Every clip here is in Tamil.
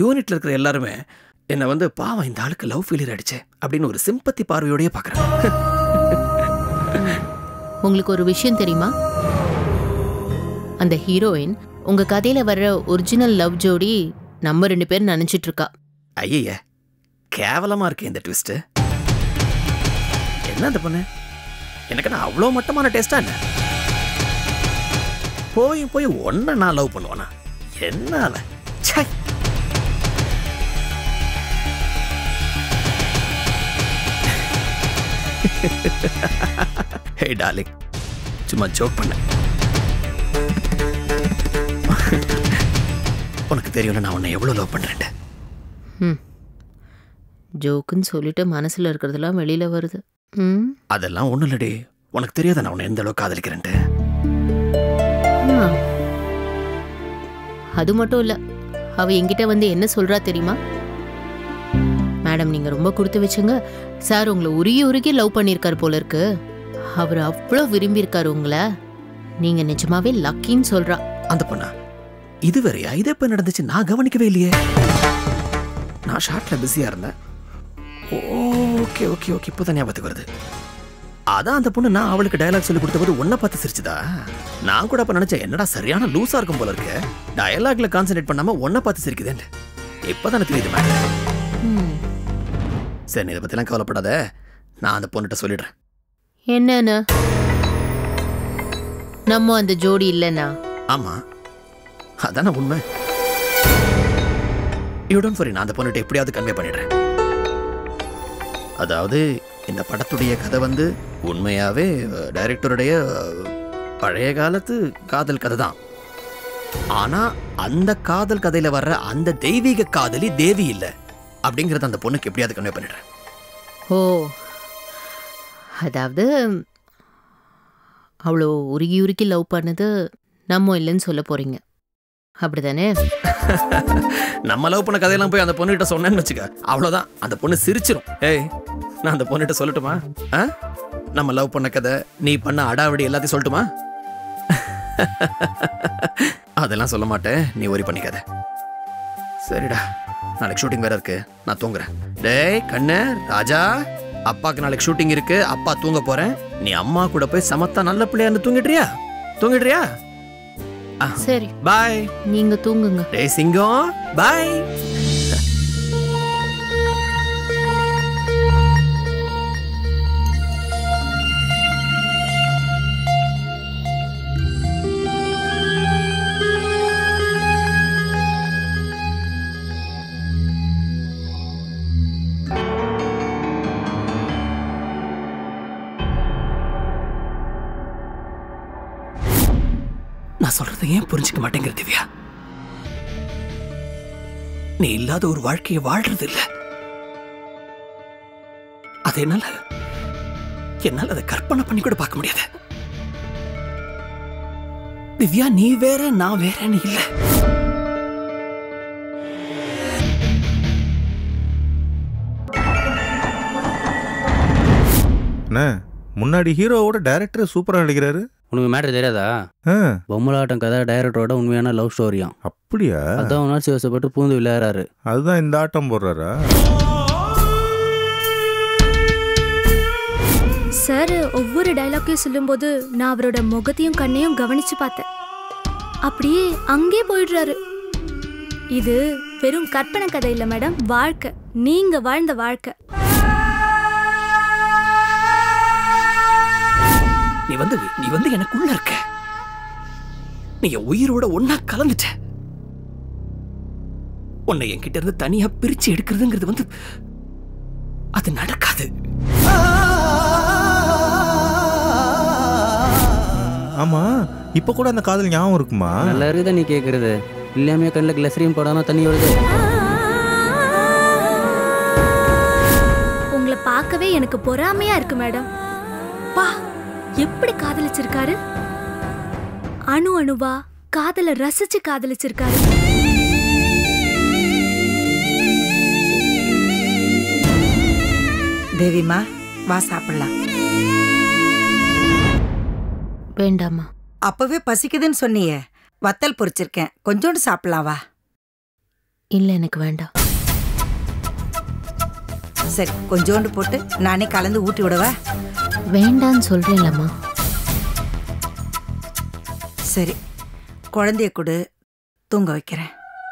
யூனிட்ல இருக்கிற எல்லாருமே என்னை வந்து பாவம் இந்த ஆளுக்கு லவ் ஃபெயிலியர் ஆயிடுச்சு அப்படின்னு ஒரு சிம்பத்தி பார்வையோடயே பார்க்குறாங்க உங்களுக்கு ஒரு விஷயம் தெரியுமா அந்த ஹீரோயின் உங்க கதையில வர்ற ஒரிஜினல் லவ் ஜோடி நம்ம ரெண்டு பேரும் நினைச்சிட்டு இருக்கா ஐய கேவலமா இருக்கு இந்த ட்விஸ்ட் என்ன அந்த பொண்ணு எனக்கு நான் அவ்வளோ மட்டமான டேஸ்டா என்ன போய் போய் ஒன்ன நான் லவ் பண்ணுவானா என்னால ச்சை ஹே டார்லிங் சும்மா ஜோக் பண்ண உனக்கு தெரியும்ல நான் உன்னை எவ்வளோ லவ் பண்றேன்ட்டு ம் ஜோக்குன்னு சொல்லிட்டு மனசுல இருக்கிறதெல்லாம் வெளியில வருது ம் அதெல்லாம் ஒண்ணும் இல்லடி உனக்கு தெரியாத நான் உன்னை எந்த அளவுக்கு காதலிக்கிறேன்ட்டு ஆ. அது மட்டும் இல்ல அவ என்கிட்ட வந்து என்ன சொல்றா தெரியுமா மேடம் நீங்க ரொம்ப கொடுத்து வச்சுங்க சார் உங்களை உருகி உருகி லவ் பண்ணியிருக்காரு போல இருக்கு அவர் அவ்வளோ விரும்பியிருக்காரு உங்களை நீங்க நிஜமாவே லக்கின்னு சொல்றா அந்த பொண்ணா இது வேறையா இது எப்ப நடந்துச்சு நான் கவனிக்கவே இல்லையே நான் ஷார்ட்ல பிஸியா இருந்தேன் ஓகே ஓகே ஓகே இப்போதான் ஞாபகத்துக்கு வருது அதான் அந்த பொண்ணு நான் அவளுக்கு டயலாக் சொல்லி கொடுத்தபோது உன்னை பார்த்து சிரிச்சுதா நான் கூட அப்ப நினைச்சேன் என்னடா சரியான லூசா இருக்கும் போல இருக்கு டயலாக்ல கான்சென்ட்ரேட் பண்ணாம உன்னை பார்த்து சிரிக்குதேன்ட்டு இப்பதானே தெரியுது மேடம் ம். சரி நீ இதை பத்திலாம் கவலைப்படாத நான் அந்த பொண்ணுகிட்ட சொல்லிடுறேன் என்னன்னு நம்ம அந்த ஜோடி இல்லைன்னா ஆமா அதானே உண்மை யூ டோன்ட் வரி நான் அந்த பொண்ணுகிட்ட எப்படியாவது கன்வே பண்ணிடுறேன் அதாவது இந்த படத்துடைய கதை வந்து உண்மையாவே டைரக்டருடைய பழைய காலத்து காதல் கதை தான் ஆனா அந்த காதல் கதையில வர்ற அந்த தெய்வீக காதலி தேவி இல்ல அப்படிங்கறத அந்த பொண்ணுக்கு எப்படியாவது கன்வே பண்ணிடுறேன் ஓ அதாவது அவ்வளோ உருகி உருகி லவ் பண்ணது நம்ம இல்லைன்னு சொல்ல போறீங்க அப்படிதானே நம்ம லவ் பண்ண கதையெல்லாம் போய் அந்த பொண்ணுகிட்ட சொன்னேன்னு வச்சுக்க அவ்வளவுதான் அந்த பொண்ணு சிரிச்சிரும் ஏய் நான் அந்த பொண்ணுகிட்ட சொல்லட்டுமா ஆ நம்ம லவ் பண்ண கதை நீ பண்ண அடாவடி எல்லாத்தையும் சொல்லட்டுமா அதெல்லாம் சொல்ல மாட்டேன் நீ ஒரி பண்ணிக்காத சரிடா நாளைக்கு ஷூட்டிங் வேற இருக்கு நான் தூங்குறேன் டேய் கண்ணு ராஜா அப்பாக்கு நாளைக்கு ஷூட்டிங் இருக்கு அப்பா தூங்க போறேன் நீ அம்மா கூட போய் சமத்தா நல்ல பிள்ளையான்னு தூங்கிடுறியா தூங்கிடுறியா சரி பாய் நீங்க தூங்குங்க டேய் சிங்கம் பாய் நான் சொல்றதை ஏன் புரிஞ்சுக்க மாட்டேங்கிற திவ்யா நீ இல்லாத ஒரு வாழ்க்கையை வாழ்றது இல்ல அது என்னால என்னால அதை கற்பனை பண்ணி கூட பார்க்க முடியாது திவ்யா நீ வேற நான் வேறன்னு இல்ல அண்ணே முன்னாடி ஹீரோவோட டைரக்டர் சூப்பரா நடிக்கிறாரு உனக்கு மேட்ரு தெரியாதா ஆ, பொம்மலாட்டம் கதை டைரக்டரோட உண்மையான லவ் ஸ்டோரியாம் அப்படியா அதான் உணர்ச்சி வசப்பட்டு பூந்து விளையாடுறாரு அதுதான் இந்த ஆட்டம் போடுறாரா சார் ஒவ்வொரு டைலாக்கையும் சொல்லும்போது நான் அவரோட முகத்தையும் கண்ணையும் கவனிச்சு பார்த்தேன் அப்படியே அங்கே போயிடுறாரு இது வெறும் கற்பனை கதை இல்லை மேடம் வாழ்க்கை நீங்க வாழ்ந்த வாழ்க்கை நீ வந்து நீ வந்து எனக்குள்ள இருக்க நீ என் உயிரோட ஒன்னா கலந்துட்ட உன்னை என்கிட்ட இருந்து தனியா பிரிச்சு எடுக்கிறதுங்கிறது வந்து அது நடக்காது ஆமா இப்ப கூட அந்த காதல் ஞாபகம் இருக்குமா நல்லா இருக்குதா நீ கேட்கறது இல்லாமையே கண்ணில் கிளசரியும் படாம தண்ணி வருது உங்களை பார்க்கவே எனக்கு பொறாமையா இருக்கு மேடம் பா எப்படி காதலிச்சிருக்காரு அணு அணுவா காதலை ரசிச்சு காதலிச்சிருக்காரு தேவிமா வா சாப்பிடலாம் வேண்டாமா அப்பவே பசிக்குதுன்னு சொன்னியே வத்தல் பொரிச்சிருக்கேன் கொஞ்சோண்டு சாப்பிடலாம் வா இல்லை எனக்கு வேண்டாம் சரி கொஞ்சோண்டு போட்டு நானே கலந்து ஊட்டி விடவா வேண்டான்னு சொல்கிறேன்லம்மா சரி குழந்தைய கொடு தூங்க வைக்கிறேன்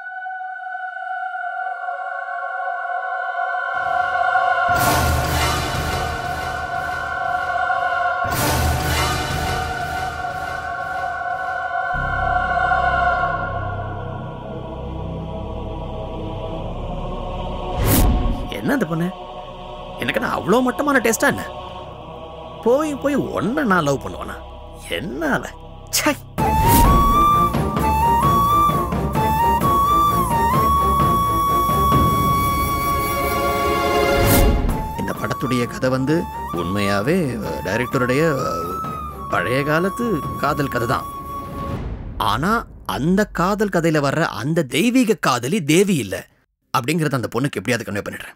என்ன அந்த பொண்ணு எனக்கு நான் அவ்வளோ மட்டமான டேஸ்டா என்ன போய் போய் ஒன்றை நான் லவ் பண்ணுவேனா என்ன அவ ச்சை இந்த படத்துடைய கதை வந்து உண்மையாவே டைரக்டருடைய பழைய காலத்து காதல் கதை தான் ஆனா அந்த காதல் கதையில வர்ற அந்த தெய்வீக காதலி தேவி இல்ல அப்படிங்கறத அந்த பொண்ணுக்கு எப்படியாவது கன்வே பண்ணிடுறேன்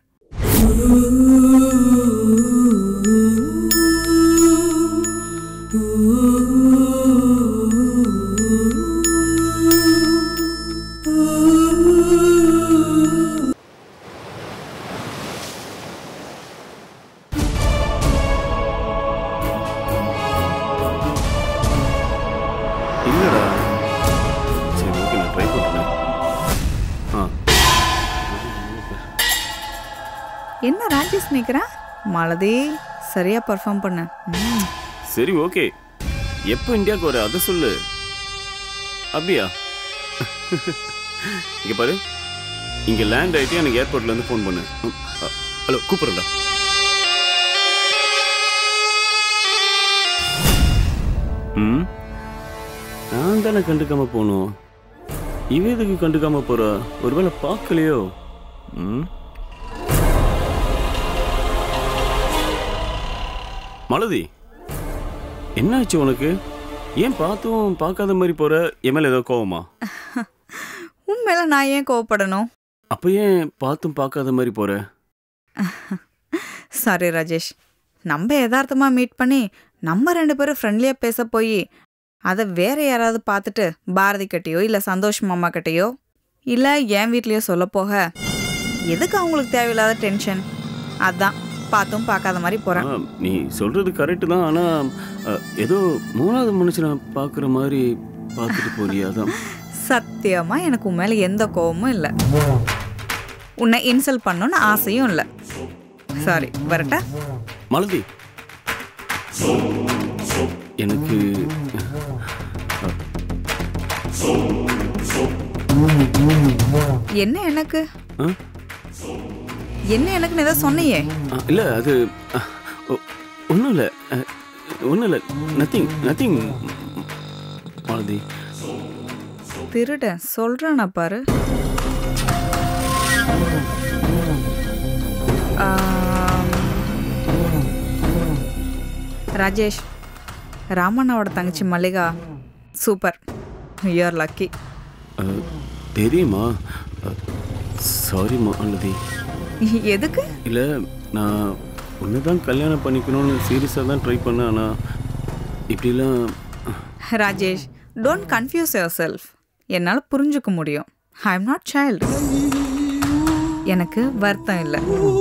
இல்லடா சரி ஓகே நான் ட்ரை பண்ணுறேன் ஆ என்ன ராஜேஷ் நிற்கிறேன் மலதி சரியா பர்ஃபார்ம் பண்ண ம், சரி ஓகே எப்போ இந்தியாவுக்கு வர அதை சொல்லு அப்படியா இங்க பாரு இங்க லேண்ட் ஆயிட்டு எனக்கு ஏர்போர்ட்ல இருந்து ஃபோன் பண்ணு ம், அ, ஹலோ கூப்பிடுறா ம் நான் தானே கண்டுக்காம போகணும் இவ எதுக்கு கண்டுக்காம போறா ஒருவேளை பார்க்கலையோ ம் மலதி என்னாச்சு உனக்கு ஏன் பார்த்தும் பார்க்காத மாதிரி போற என் மேல ஏதோ கோவமா உன் மேல நான் ஏன் கோவப்படணும் அப்ப ஏன் பார்த்தும் பார்க்காத மாதிரி போற சாரி ராஜேஷ் நம்ம யதார்த்தமா மீட் பண்ணி நம்ம ரெண்டு பேரும் ஃப்ரெண்ட்லியா பேச போய் அதை வேற யாராவது பார்த்துட்டு பாரதி கிட்டயோ இல்ல சந்தோஷ் மாமா கிட்டயோ இல்ல என் வீட்லயோ சொல்ல போக எதுக்கு அவங்களுக்கு தேவையில்லாத டென்ஷன் அதான் பார்த்தும் பார்க்காத மாதிரி போறேன் ஆ, நீ சொல்றது கரெக்டு தான் ஆனா அ, ஏதோ மூணாவது மனுஷனை பார்க்குற மாதிரி பார்த்துட்டு போறியா அதான் சத்தியமா எனக்கு உன் மேல எந்த கோவமும் இல்லை உன்னை இன்சல்ட் பண்ணணும்னு ஆசையும் இல்லை சாரி வரட்டா மலதி எனக்கு என்ன எனக்கு ஆ? என்ன எனக்குன்னு ஏதோ சொன்னியே ஆ, இல்ல அது ஒன்றும் இல்லை ஒன்றும் இல்லை நத்திங் நத்திங் மலதி திருட சொல்றானா பாரு ஆம். ராஜேஷ் ராமண்ணாவோட தங்கச்சி மல்லிகா சூப்பர் யூஆர் லக்கி அ, தெரியுமா சாரி மாலதி எதுக்கு இல்லை நான் உன்னை தான் கல்யாணம் பண்ணிக்கணும்னு சீரியஸாக தான் ட்ரை பண்ணேன் ஆனால் இப்படிலாம் Rajesh don't confuse yourself என்னால் புரிஞ்சுக்க முடியும் ஐ எம் நாட் சைல்டு எனக்கு வருத்தம் இல்லை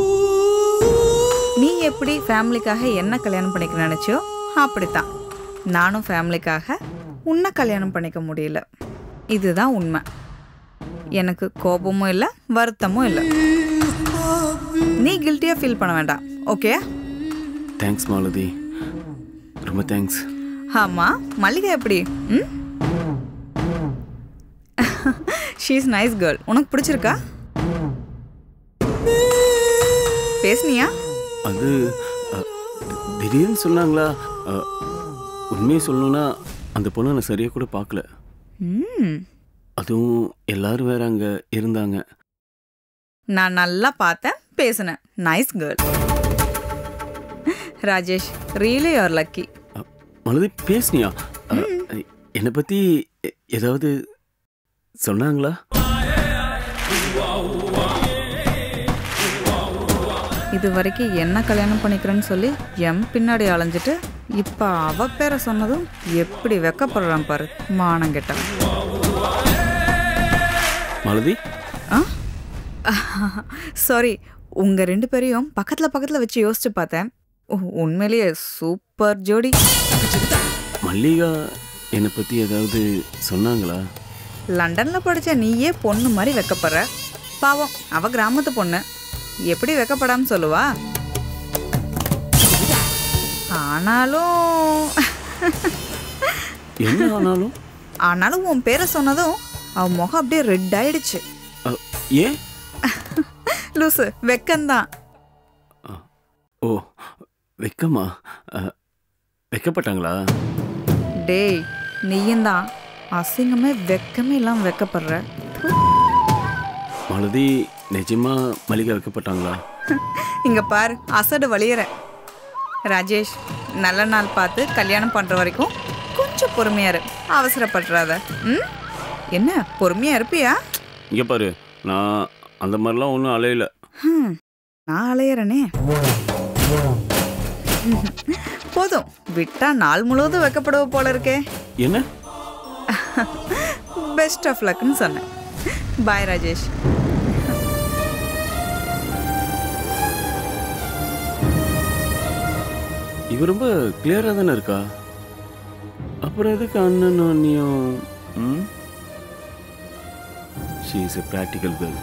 நீ எப்படி ஃபேமிலிக்காக என்ன கல்யாணம் பண்ணிக்க நினச்சியோ அப்படித்தான் நானும் ஃபேமிலிக்காக உன்னை கல்யாணம் பண்ணிக்க முடியல இதுதான் உண்மை எனக்கு கோபமும் இல்லை வருத்தமும் இல்லை நீ கில்ட்டியாக ஃபீல் பண்ண வேண்டாம் ஓகே தேங்க்ஸ் மாலதி ரொம்ப தேங்க்ஸ் ஆமாம் மல்லிகை எப்படி ம் ஷீஸ் நைஸ் கேர்ள் உனக்கு பிடிச்சிருக்கா பேசுனியா அது அ, திடீர்னு சொன்னாங்களா அ, உண்மையை சொல்லணும்னா அந்த பொண்ணை நான் சரியாக கூட பார்க்கல ம் அதுவும் எல்லாரும் வேற அங்கே இருந்தாங்க நான் நல்லா பார்த்தேன் பேசினேன் nice girl Rajesh really you are lucky Malathi பேசுனியா அ, என்னை பற்றி எ- ஏதாவது சொன்னாங்களா இது வரைக்கும் என்ன கல்யாணம் பண்ணிக்கிறேன்னு சொல்லி எம் பின்னாடி அலைஞ்சிட்டு இப்போ அவ பேரை சொன்னதும் எப்படி வெக்கப்படுறான் பாரு மானம் கெட்டவன் மாலதி ஆ சாரி உங்க ரெண்டு பேரையும் பக்கத்துல பக்கத்துல வச்சு யோசிச்சு பார்த்தேன் உ- உண்மையிலேயே சூப்பர் ஜோடி மல்லிகா என்னை பற்றி ஏதாவது சொன்னாங்களா லண்டன்ல படிச்ச நீயே பொண்ணு மாதிரி வெக்கப்படுற பாவம் அவ கிராமத்து பொண்ணு எப்படி வெக்கப்படாம சொல்லுவா ஆனாலும் என்ன ஆனாலும் ஆனாலும் உன் பேரை சொன்னதும் அவ முகம் அப்படியே ரெட் ஆயிடுச்சு அ, ஏன் லூசு வெக்கம்தான் ஓ வெக்கமா அ, வெக்கப்பட்டாங்களா டேய் நீயும் தான் அசிங்கமே வெக்கமே இல்லாம வெக்கப்படுற மலதி நிஜமா மல்லிகா வைக்கப்பட்டாங்களா இங்க பாரு அசடு வழியிற ராஜேஷ் நல்ல நாள் பார்த்து கல்யாணம் பண்ற வரைக்கும் கொஞ்சம் பொறுமையா இரு அவசரப்படுறாத ம் என்ன பொறுமையா இருப்பியா இங்கே பாரு நான் அந்த மாதிரிலாம் ஒன்றும் அலையல ஹம், நான் அலையறனே போதும் விட்டா நாள் முழுவதும் வைக்கப்படுவ போல இருக்கே என்ன பெஸ்ட் ஆஃப் லக்னு சொன்னேன் பாய் ராஜேஷ் இவ ரொம்ப கிளியராக தானே இருக்கா அப்புறம் எதுக்கு அண்ணன் அண்ணியும் ம் she is a practical girl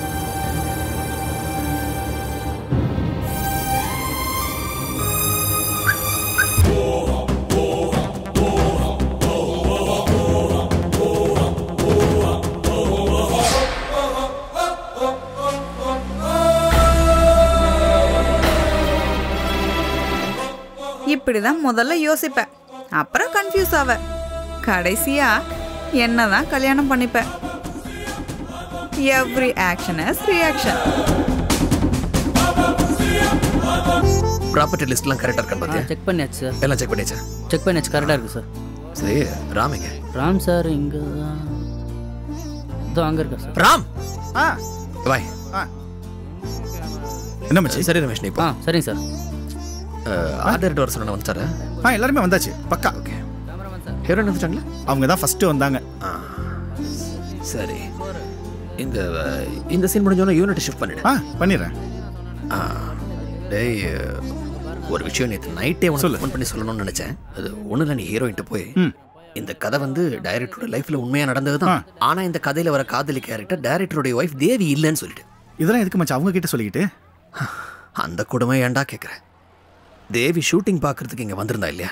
இப்படிதான் முதல்ல யோசிப்பேன் அப்புறம் கன்ஃபியூஸ் ஆவ கடைசியா என்னதான் கல்யாணம் பண்ணிப்பேன் every action is reaction property லிஸ்ட்லாம் கரெக்டாக இருக்கான்னு பார்த்தியா செக் பண்ணியாச்சு சார் எல்லாம் செக் பண்ணியாச்சா செக் பண்ணியாச்சு கரெக்டாக இருக்குது சார் சரி ராம் எங்க ராம் சார் இங்கே இதோ அங்கே இருக்கா சார் ராம் ஆ வாய் என்ன மச்சி சரி ரமேஷ் நீ ஆ சரிங்க சார் ஆர்டர் வர சொன்ன வந்துட்டாரா ஆ எல்லாருமே வந்தாச்சு பக்கா ஓகே ஹீரோயின் வந்துட்டாங்களா அவங்க தான் ஃபர்ஸ்ட் வந்தாங்க ஆ சரி இந்த அஹ், இந்த சீன் முடிஞ்சோன்னா யூனிட் ஷிஃப்ட் பண்ணிடு ஆ பண்ணிடுறேன் ஆ, டேய் அஹ், ஒரு விஷயம் நேற்று நைட்டே உனக்கு ஃபோன் பண்ணி சொல்லணும்னு நினைச்சேன் அது ஒன்றும் இல்லை நீ ஹீரோயின்ட்டு போய் ம். இந்த கதை வந்து டைரக்டரோட லைஃப்ல உண்மையா நடந்தது தான் ஆனா இந்த கதையில வர காதலி கேரக்டர் டைரக்டருடைய ஒய்ஃப் தேவி இல்லைன்னு சொல்லிட்டு இதெல்லாம் எதுக்கு மச்சி அவங்க கிட்ட சொல்லிக்கிட்டு அந்த கொடுமை ஏன்டா கேட்குறேன் தேவி ஷூட்டிங் பார்க்கறதுக்கு இங்கே வந்திருந்தா இல்லையா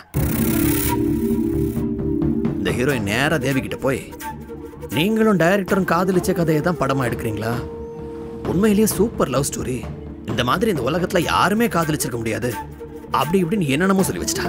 இந்த ஹீரோயின் நேரா தேவி கிட்ட போய் நீங்களும் டைரக்டரும் காதலிச்ச கதையை தான் படமா எடுக்கிறீங்களா உண்மையிலேயே சூப்பர் லவ் ஸ்டோரி இந்த மாதிரி இந்த உலகத்துல யாருமே காதலிச்சிருக்க முடியாது அப்படி இப்படின்னு என்னென்னமோ சொல்லி வச்சிட்டா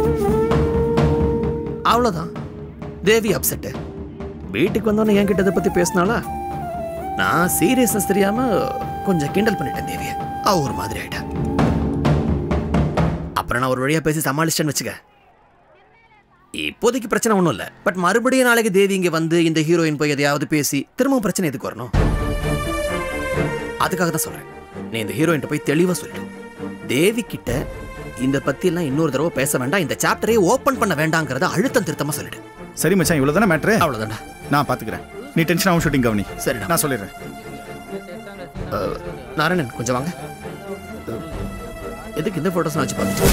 அவ்வளோதான் தேவி அப்செட்டு வீட்டுக்கு வந்தோன்னே என்கிட்ட இதை பத்தி பேசினாளா நான் சீரியஸ்னஸ் தெரியாம கொஞ்சம் கிண்டல் பண்ணிட்டேன் தேவிய அவ ஒரு மாதிரி ஆயிட்டா அப்புறம் நான் ஒரு வழியா பேசி சமாளிச்சிட்டேன்னு வச்சுக்க இப்போதைக்கு பிரச்சனை ஒன்றும் இல்லை பட் மறுபடியும் நாளைக்கு தேவி இங்க வந்து இந்த ஹீரோயின் போய் எதையாவது பேசி திரும்பவும் பிரச்சனை எதுக்கு வரணும் அதுக்காக தான் சொல்றேன் நீ இந்த ஹீரோயின் போய் தெளிவா சொல்லிடு தேவி கிட்ட இந்த பத்தி எல்லாம் இன்னொரு தடவை பேச வேண்டாம் இந்த சாப்டரையே ஓபன் பண்ண வேண்டாங்கிறத அழுத்தம் திருத்தமா சொல்லிடு சரி மச்சான் இவ்வளோ தானே மேட்ரு அவ்வளவுதான்டா நான் பார்த்துக்கிறேன் நீ டென்ஷன் ஆகும் ஷூட்டிங் கவனி சரிடா நான் சொல்லிடுறேன் அஹ், நாராயணன் கொஞ்சம் வாங்க அஹ், எதுக்கு இந்த போட்டோஸ் வச்சு பார்த்துட்டு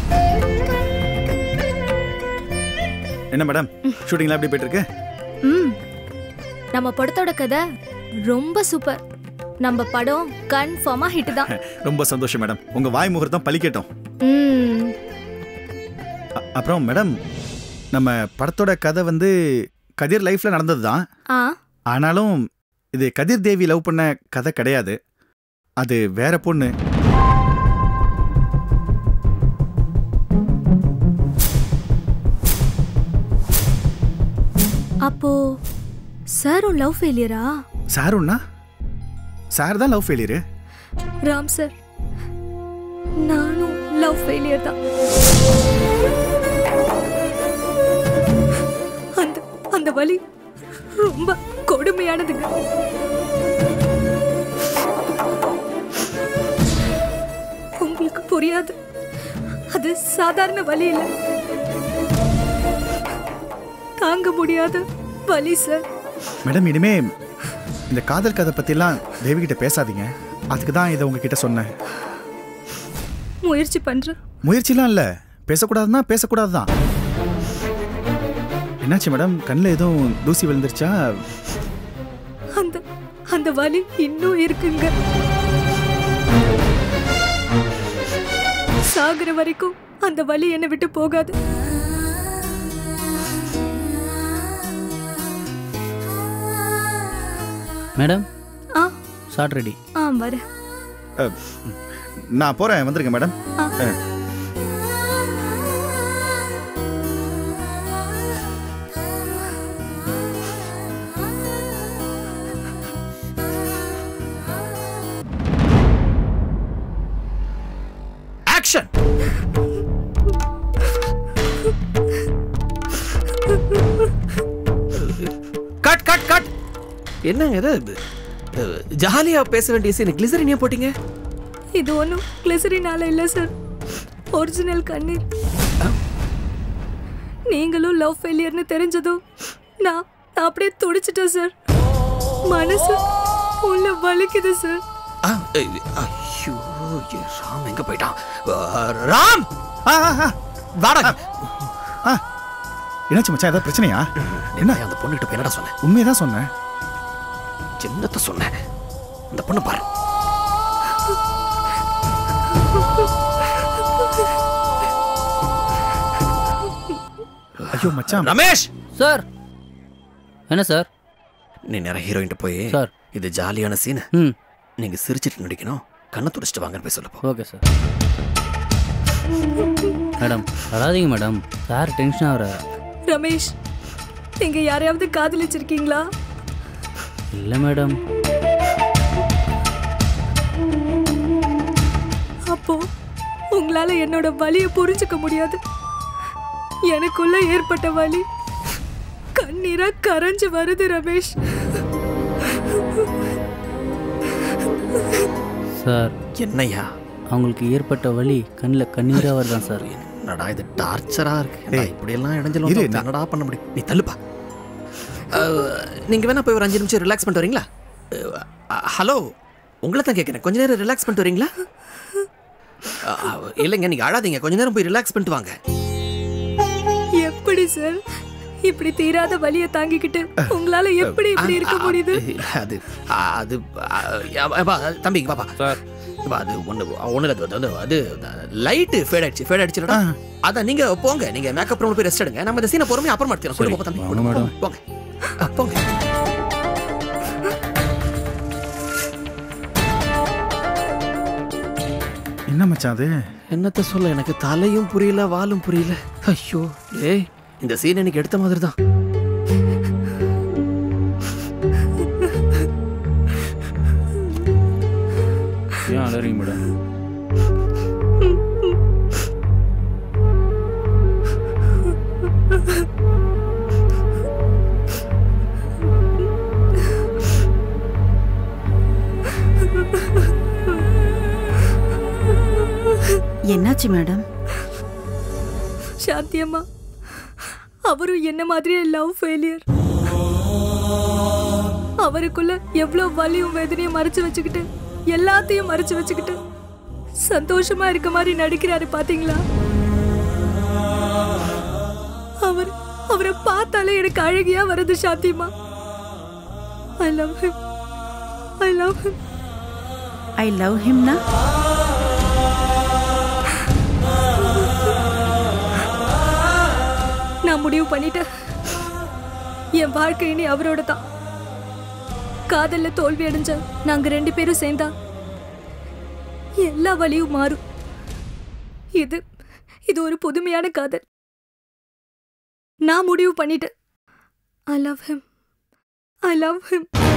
என்ன மேடம் ஷூட்டிங்லாம் எப்படி போயிட்டு இருக்கு ம் நம்ம படத்தோட கதை ரொம்ப சூப்பர் நம்ம படம் கன்ஃபார்மா ஹிட் தான் ரொம்ப சந்தோஷம் மேடம் உங்க வாய் முகூர்த்தம் பலிக்கட்டும் ம் அ- அப்புறம் மேடம் நம்ம படத்தோட கதை வந்து கதிர் லைஃப்ல நடந்தது தான் ஆ ஆனாலும் இது கதிர் தேவி லவ் பண்ண கதை கிடையாது அது வேற பொண்ணு அப்போ சாரும் லவ் ஃபெயிலியரா சாருண்ணா சார் தான் லவ் ஃபெயிலியரு ராம் சார் நானும் லவ் ஃபெயிலியர் தான் அந்த அந்த வலி ரொம்ப கொடுமையானதுங்க உங்களுக்கு புரியாது அது சாதாரண வலி இல்லை தாங்க முடியாத வலி சார் மேடம் இனிமே இந்த காதல் கதை பற்றிலாம் தேவிகிட்ட பேசாதீங்க அதுக்கு தான் இதை உங்ககிட்ட சொன்னேன் முயற்சி பண்றேன் முயற்சிலாம் இல்லை பேசக்கூடாதுன்னா பேசக்கூடாது தான் என்னாச்சு மேடம் கண்ணில் எதுவும் தூசி விழுந்துருச்சா அந்த அந்த வலி இன்னும் இருக்குங்க சாகுற வரைக்கும் அந்த வலி என்னை விட்டு போகாது மேடம் ஆ ஷார்ட் ரெடி ஆ வரேன் அஹ், நான் போகிறேன் வந்துருங்க மேடம் ஆ. அஹ். ஆக்ஷன் கட் கட் கட் என்னங்க இது அஹ், ஜாலியா பேச வேண்டிய சீன் கிளிசரின் ஏன் போட்டீங்க இது ஒன்றும் கிளிசரினால இல்லை சார் ஒரிஜினல் கண்ணீர் நீங்களும் லவ் ஃபெயிலியர்னு தெரிஞ்சதும் நான் நான் அப்படியே துடிச்சிட்டேன் சார் மனசு உள்ள வலிக்குது சார் ஆ, அஹ், ஐயோ ஏ, ராம் எங்க போயிட்டான் அஹ், ராம் ஆ ஆ ஆ வாடா ஆ என்னாச்சு மச்சான் ஏதாவது பிரச்சனையா என்ன அந்த பொண்ணுகிட்ட போய் என்னடா சொன்னேன் உண்மையை தான் சொன்னேன் சின்னத்தை சொன்னேன் அந்த பொண்ணு பாரு ஐயோ மச்சான் ரமேஷ் சார் என்ன சார் நீ நேரம் ஹீரோயின்ட்ட போய் சார். இது ஜாலியான சீன் ம் நீங்க சிரிச்சிட்டு நடிக்கணும் கண்ணை துடிச்சிட்டு வாங்கன்னு போய் சொல்லப்போ ஓகே சார் மேடம் வராதீங்க மேடம் சார் டென்ஷன் ஆகிற ரமேஷ் நீங்க யாரையாவது காதலிச்சிருக்கீங்களா இல்லை மேடம் அப்போ உங்களால என்னோட வலியை புரிஞ்சுக்க முடியாது எனக்குள்ள ஏற்பட்ட வலி கண்ணீரா கரைஞ்சு வருது ரமேஷ் சார் என்னய்யா அவங்களுக்கு ஏற்பட்ட வலி கண்ணில் கண்ணீராக வருதான் சார் என்னடா இது டார்ச்சரா இருக்கு ஏன்டா ஏய், இப்படி எல்லாம் இரு, இடைஞ்சல் நான்- என்னடா பண்ண முடியும் நீ தள்ளுப்பா அஹ், நீங்க வேணா போய் ஒரு அஞ்சு நிமிஷம் ரிலாக்ஸ் பண்ணிட்டு வரீங்களா அஹ், ஹலோ உங்களை தான் கேட்குறேன் கொஞ்ச நேரம் ரிலாக்ஸ் பண்ணிட்டு வரீங்களா அஹ், அஹ், இல்லைங்க நீங்க அழாதீங்க கொஞ்ச நேரம் போய் ரிலாக்ஸ் பண்ணிட்டு வாங்க எப்படி சார் இப்படி தீராத வலியை தாங்கிக்கிட்டு உங்களால எப்படி இப்படி இருக்க அஹ், முடியுது இல்ல, அது அஹ், அது அஹ், அப்பா, தம்பி பாப்பா சார் இப்ப அது ஒண்ணு ஒண்ணு இல்ல, அது வந்து அது லைட் ஃபேட் ஆயிடுச்சு ஃபேட் ஆயிடுச்சுடா அதான் நீங்க போங்க நீங்க மேக்கப் ரூம்ல போய் ரெஸ்ட் எடுங்க நம்ம இந்த சீனை பொறுமையா அப்புறமா எடுத்துறோம் சரி, சொல்லுங்க தம்பி வாங்க, மேடம். போங்க ஆ, போங்க என்ன மச்சான் அது என்னத்த சொல்ல எனக்கு தலையும் புரியல வாலும் புரியல ஐயோ ஏய் இந்த சீன் எனக்கு எடுத்த மாதிரி தான் ஏன் அலறீங்க மேடம் என்னாச்சு மேடம் சாந்தியம்மா அவரும் என்ன மாதிரியே லவ் ஃபெயிலியர் அவருக்குள்ள எவ்வளவு வலியும் வேதனையும் மறைச்சு வச்சுக்கிட்டு எல்லாத்தையும் மறைச்சு வச்சுக்கிட்டு சந்தோஷமா இருக்க மாதிரி நடிக்கிறாரு பாத்தீங்களா அவர் அவரை பார்த்தாலே எனக்கு அழகியா வருது சாந்தியம்மா I love him I love him I love ஹிம்னா நான் முடிவு பண்ணிட்டேன் என் வாழ்க்கை இனி அவரோட தான் காதல்ல தோல்வி அடைஞ்ச நாங்க ரெண்டு பேரும் சேர்ந்தா எல்லா வழியும் மாறும் இது இது ஒரு புதுமையான காதல் நான் முடிவு பண்ணிட்டேன் I love him I love him